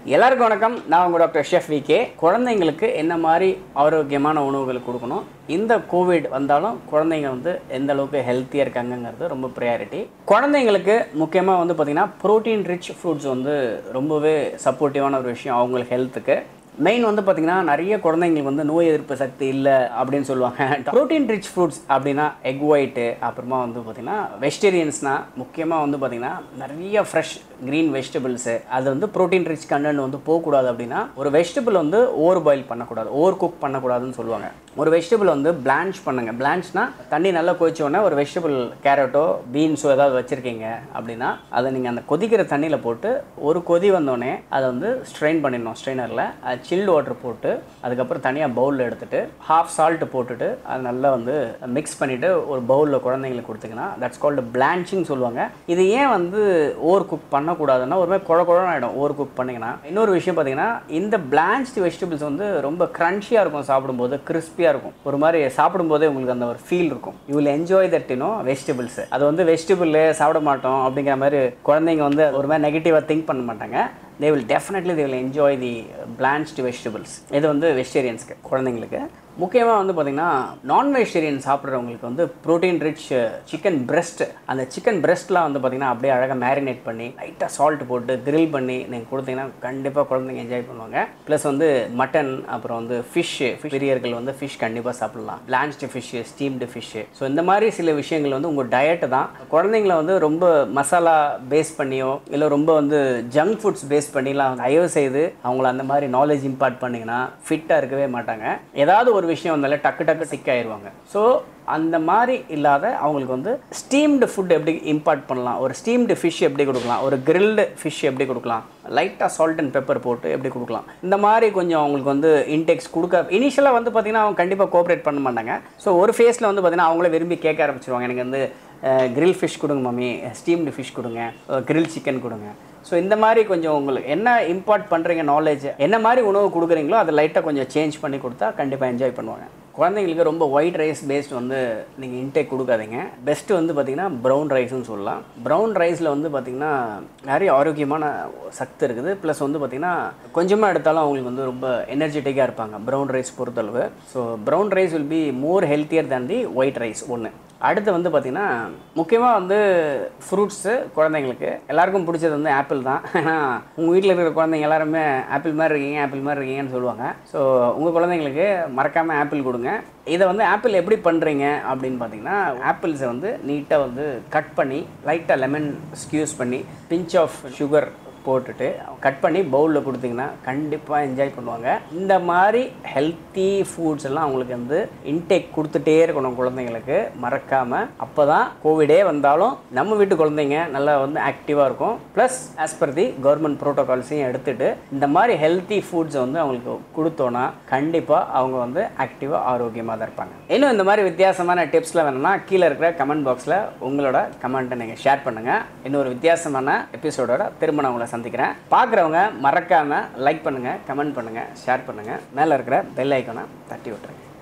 எல்லாருக்கும் வணக்கம் நான் உங்கள் டாக்டர் ஷெஃப் விகே குழந்தைங்களுக்கு என்ன மாதிரி ஆரோக்கியமான உணவுகள் கொடுக்கணும் இந்த கோவிட் வந்தாலும் குழந்தைங்க வந்து எந்த அளவுக்கு ஹெல்த்தியாக இருக்காங்கங்கிறது ரொம்ப ப்ரையாரிட்டி குழந்தைங்களுக்கு முக்கியமாக வந்து பார்த்திங்கன்னா ப்ரோட்டீன் ரிச் ஃப்ரூட்ஸ் வந்து ரொம்பவே சப்போர்ட்டிவான ஒரு விஷயம் அவங்களுக்கு ஹெல்த்துக்கு மெயின் வந்து பார்த்தீங்கன்னா நிறைய குழந்தைங்களுக்கு வந்து நோய் எதிர்ப்பு சக்தி இல்லை அப்படின்னு சொல்லுவாங்க ப்ரோட்டீன் ரிச் ஃப்ரூட்ஸ் அப்படின்னா எக் ஒயிட்டு அப்புறமா வந்து பார்த்தீங்கன்னா வெஜிடேரியன்ஸ்னால் முக்கியமாக வந்து பார்த்தீங்கன்னா நிறைய ஃப்ரெஷ் க்ரீன் வெஜிடபிள்ஸு அது வந்து ப்ரோட்டீன் ரிச் கண்டென்ட் வந்து போகக்கூடாது அப்படின்னா ஒரு வெஜிடபிள் வந்து ஓவர் பாயில் பண்ணக்கூடாது ஓவர் குக் பண்ணக்கூடாதுன்னு சொல்லுவாங்க ஒரு வெஜிடபிள் வந்து பிளான்ச் பண்ணுங்கள் பிளான்ச்னா தண்ணி நல்லா கொதிச்ச உடனே ஒரு வெஜிடபிள் கேரட்டோ பீன்ஸோ ஏதாவது வச்சுருக்கீங்க அப்படின்னா அதை நீங்கள் அந்த கொதிக்கிற தண்ணியில் போட்டு ஒரு கொதி வந்தோடனே அதை வந்து ஸ்ட்ரெயின் பண்ணிடணும் ஸ்ட்ரெயினரில் அது சில்டு வாட்டர் போட்டு அதுக்கப்புறம் தனியாக பவுலில் எடுத்துட்டு ஹாஃப் சால்ட் போட்டுட்டு அது நல்லா வந்து மிக்ஸ் பண்ணிவிட்டு ஒரு பவுலில் குழந்தைங்களுக்கு கொடுத்தீங்கன்னா தட்ஸ் கால்டு பிளான்ச்சிங் சொல்லுவாங்க இது ஏன் வந்து ஓவர் குக் பண்ணக்கூடாதுன்னா ஒரு மாதிரி குழ குழன்னு ஆகிடும் ஓவர் குக் பண்ணிங்கன்னா இன்னொரு விஷயம் பார்த்தீங்கன்னா இந்த பிளான்ச்டு வெஜிடபிள்ஸ் வந்து ரொம்ப க்ரன்ச்சியாக இருக்கும் சாப்பிடும்போது கிறிஸ்பியாக இருக்கும் ஒரு மாதிரி சாப்பிடும்போதே உங்களுக்கு அந்த ஒரு ஃபீல் இருக்கும் you will enjoy that you know vegetables அது வந்து வெஜிடபிள் சாப்பிட மாட்டோம் அப்படிங்கிற மாதிரி குழந்தைங்க வந்து ஒரு மாதிரி நெகட்டிவாக திங்க் பண்ண மாட்டாங்க they will definitely they will enjoy the blanched vegetables இது வந்து வெஜிடேரியன்ஸ்க்கு குழந்தைங்களுக்கு முக்கியமாக வந்து பார்த்திங்கன்னா நான் வெஜிடேரியன் சாப்பிட்றவங்களுக்கு வந்து ப்ரோட்டீன் ரிச் சிக்கன் breast அந்த சிக்கன் breastலாம் வந்து பார்த்திங்கன்னா அப்படியே அழகாக மேரினேட் பண்ணி லைட்டாக சால்ட் போட்டு grill பண்ணி நீங்கள் கொடுத்தீங்கன்னா கண்டிப்பாக குழந்தைங்க என்ஜாய் பண்ணுவாங்க ப்ளஸ் வந்து மட்டன் அப்புறம் வந்து ஃபிஷ்ஷு பிரியர்கள் வந்து ஃபிஷ் கண்டிப்பாக சாப்பிடலாம் blanched fish steamed fish so இந்த மாதிரி சில விஷயங்கள் வந்து உங்கள் டயட்டு தான் குழந்தைங்கள வந்து ரொம்ப மசாலா பேஸ் பண்ணியோ இல்லை ரொம்ப வந்து ஜங்க் ஃபுட்ஸ் பேஸ் பண்ணிலாம் தயவு செய்து அவங்கள அந்த மாதிரி நாலேஜ் இம்பார்ட் பண்ணிங்கன்னா ஃபிட்டாக இருக்கவே மாட்டாங்க ஏதாவது ஒரு விஷயம் வந்தாலே டக்கு டக்கு சிக் ஆயிடுவாங்க ஸோ அந்த மாதிரி இல்லாத அவங்களுக்கு வந்து ஸ்டீம்டு ஃபுட் எப்படி இம்பார்ட் பண்ணலாம் ஒரு ஸ்டீம்டு ஃபிஷ் எப்படி கொடுக்கலாம் ஒரு கிரில்டு ஃபிஷ் எப்படி கொடுக்கலாம் லைட்டாக சால்ட் அண்ட் பெப்பர் போட்டு எப்படி கொடுக்கலாம் இந்த மாதிரி கொஞ்சம் அவங்களுக்கு வந்து இன்டெக்ஸ் கொடுக்க இனிஷியலாக வந்து பார்த்திங்கன்னா அவங்க கண்டிப்பாக கோஆப்ரேட் பண்ண மாட்டாங்க ஸோ ஒரு ஃபேஸில் வந்து பார்த்திங்கன்னா அவங்களே விரும்பி கேட்க ஆரம்பிச்சிருவாங்க எனக்கு வந்து கிரில் ஃபிஷ் கொடுங்க மம்மி ஸ்டீம்டு ஃபிஷ் கொடுங்க கிரில் சிக்கன் கொடுங்க ஸோ இந்த மாதிரி கொஞ்சம் உங்களுக்கு என்ன இம்பார்ட் பண்ணுறீங்க நாலேஜ் என்ன மாதிரி உணவு கொடுக்குறீங்களோ அதை லைட்டாக கொஞ்சம் சேஞ்ச் பண்ணி கொடுத்தா கண்டிப்பாக என்ஜாய் பண்ணுவாங்க குழந்தைங்களுக்கு ரொம்ப ஒயிட் ரைஸ் பேஸ்ட் வந்து நீங்கள் இன்டேக் கொடுக்காதீங்க பெஸ்ட்டு வந்து பார்த்திங்கன்னா ப்ரௌன் ரைஸ்னு சொல்லலாம் ப்ரௌன் ரைஸில் வந்து பார்த்திங்கன்னா நிறைய ஆரோக்கியமான சத்து இருக்குது ப்ளஸ் வந்து பார்த்திங்கன்னா கொஞ்சமாக எடுத்தாலும் அவங்களுக்கு வந்து ரொம்ப எனர்ஜெட்டிக்காக இருப்பாங்க ப்ரௌன் ரைஸ் பொறுத்தளவு so brown rice will be more healthier than the white rice ஒன்று அடுத்து வந்து பார்த்திங்கன்னா முக்கியமாக வந்து ஃப்ரூட்ஸு குழந்தைங்களுக்கு எல்லாருக்கும் பிடிச்சது வந்து ஆப்பிள் தான் ஏன்னா உங்கள் வீட்டில் இருக்கிற குழந்தைங்க எல்லாருமே ஆப்பிள் மாதிரி இருக்கீங்க ஆப்பிள் மாதிரி இருக்கீங்கன்னு சொல்லுவாங்க ஸோ உங்கள் குழந்தைங்களுக்கு மறக்காமல் ஆப்பிள் கொடுங்க இதை வந்து ஆப்பிள் எப்படி பண்ணுறீங்க அப்படின்னு பார்த்தீங்கன்னா ஆப்பிள்ஸை வந்து நீட்டாக வந்து கட் பண்ணி லைட்டாக லெமன் ஸ்கியூஸ் பண்ணி பிஞ்ச் ஆஃப் சுகர் போட்டுட்டு கட் பண்ணி பவுலில் கொடுத்தீங்கன்னா கண்டிப்பாக என்ஜாய் பண்ணுவாங்க இந்த மாதிரி ஹெல்த்தி ஃபுட்ஸ் எல்லாம் அவங்களுக்கு வந்து இன்டேக் கொடுத்துட்டே இருக்கணும் குழந்தைங்களுக்கு மறக்காமல் அப்போ தான் கோவிடே வந்தாலும் நம்ம வீட்டு குழந்தைங்க நல்லா வந்து ஆக்டிவாக இருக்கும் plus as per the government ப்ரோட்டோகால்ஸையும் எடுத்துகிட்டு இந்த மாதிரி ஹெல்த்தி ஃபுட்ஸை வந்து அவங்களுக்கு கொடுத்தோன்னா கண்டிப்பாக அவங்க வந்து ஆக்டிவாக ஆரோக்கியமாக தான் இருப்பாங்க இன்னும் இந்த மாதிரி வித்தியாசமான டிப்ஸ்லாம் வேணும்னா கீழே இருக்கிற கமெண்ட் பாக்ஸில் உங்களோட கமெண்ட்டை நீங்கள் ஷேர் பண்ணுங்கள் இன்னொரு வித்தியாசமான எபிசோடோட திரும்ப நான் உங்களை சந்திக்கிறேன் பார்க்குறவங்க மறக்காமல் லைக் பண்ணுங்கள் கமெண்ட் பண்ணுங்கள் ஷேர் பண்ணுங்கள் மேலே இருக்கிற பெல் ஐக்கானை தட்டி விட்டுருங்க